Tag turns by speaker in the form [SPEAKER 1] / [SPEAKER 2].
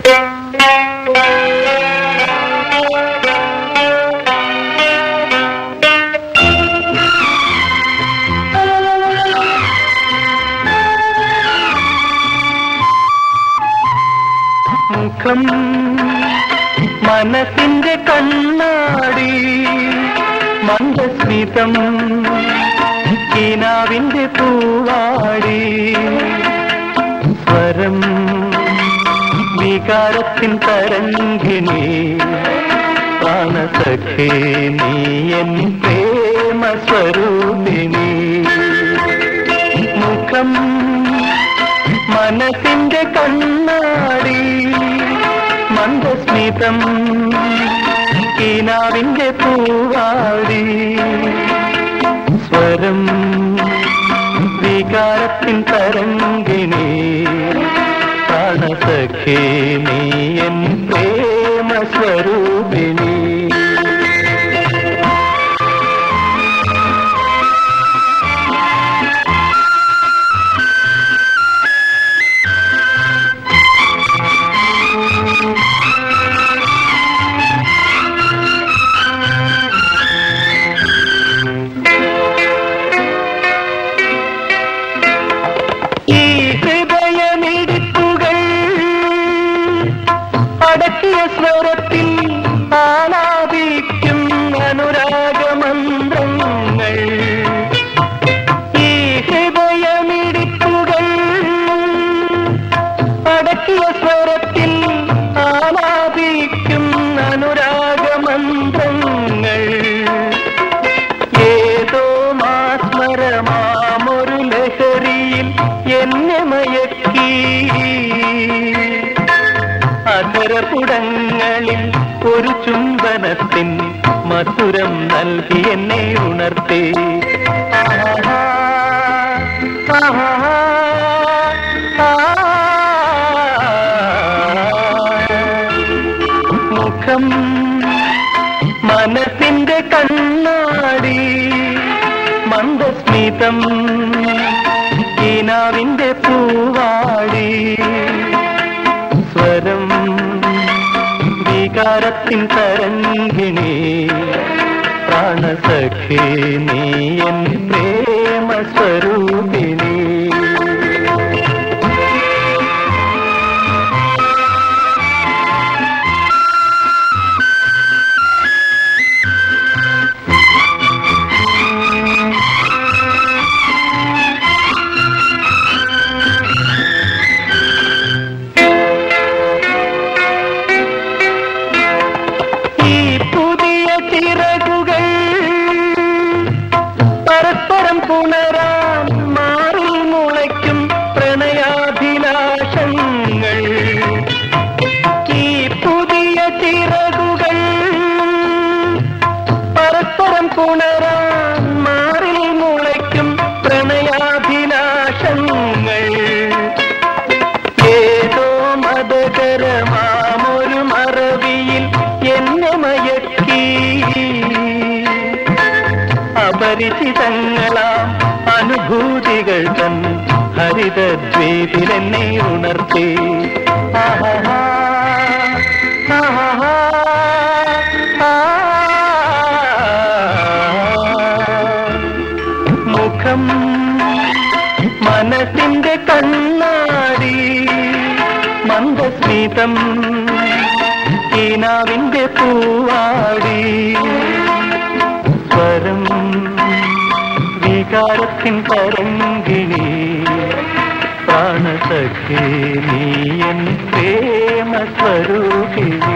[SPEAKER 1] മുഖം മനസ്സിന്റെ കണ്ണാടി മന്ദസ്മിതം കിനാവിന്റെ പൂവാടി സ്വരം വികാരത്തിൻ തരംഗിണി പ്രാണസഖേ നീ എൻ പ്രേമ സ്വരൂപിണി മുഖം മനസ്സിന്റെ കണ്ണാടി മന്ദസ്മിതം കിനാവിന്റെ പൂവാടി സ്വരം വികാരത്തിൻ തരംഗിണി പ്രാണസഖേ നീ എൻ പ്രേമ സ്വരൂപിണി ഈ ഹൃദയമിടിപ്പുകൾ അടക്കിയ സ്വരത്തിൽ ആലാപിക്കും അനുരാഗമന്ത്രങ്ങൾ ഈ ഹൃദയമിടിപ്പുകൾ അടക്കിയ സ്വരത്തിൽ ആലാപിക്കും അനുരാഗമന്ത്രങ്ങൾ ഏതോ മാസ്മരമാമൊരു ലഹരിയിൽ എന്നെ മയക്കി അധരപുടങ്ങളിൽ ഒരു ചുംബനത്തിൻ മധുരം നൽകി എന്നെ ഉണർത്തി ആഹാ, ആഹാ, ആഹാ. മുഖം മനസ്സിന്റെ കണ്ണാടി മന്ദസ്മിതം ഈനാവിന്റെ പൂവാടി സ്വരം വികാരത്തിൻ തരംഗിണി പ്രാണസഖേ നീ എൻ പ്രേമ സ്വരൂപിണി ഈ പുതിയ ചിറകുകൾ പരസ്പരം പുണരാൻ മാറിൽ മുളയ്ക്കും പ്രണയാഭിലാഷങ്ങൾ ഈ പുതിയ ചിറകുകൾ പരസ്പരം പുണരാൻ മാറിൽ മുളയ്ക്കും പ്രണയാഭിലാഷങ്ങൾ ഏതോ മതകരമാമൊരു മറവിയിൽ എന്നെ മയക്കി അപരിചിതങ്ങളാം അനുഭൂതികൾ തൻ ഹരിതദ്വീപിൽ എന്നെ ഉണർത്തി ആഹാ, ആഹാ, ആ. മുഖം മനസ്സിന്റെ കണ്ണാടി മന്ദസ്മിതം ഈനാവിന്റെ പൂവാടി സ്വരം വികാരത്തിൻ തരംഗിണി പ്രാണസഖേ നീ എൻ പ്രേമ സ്വരൂപിണി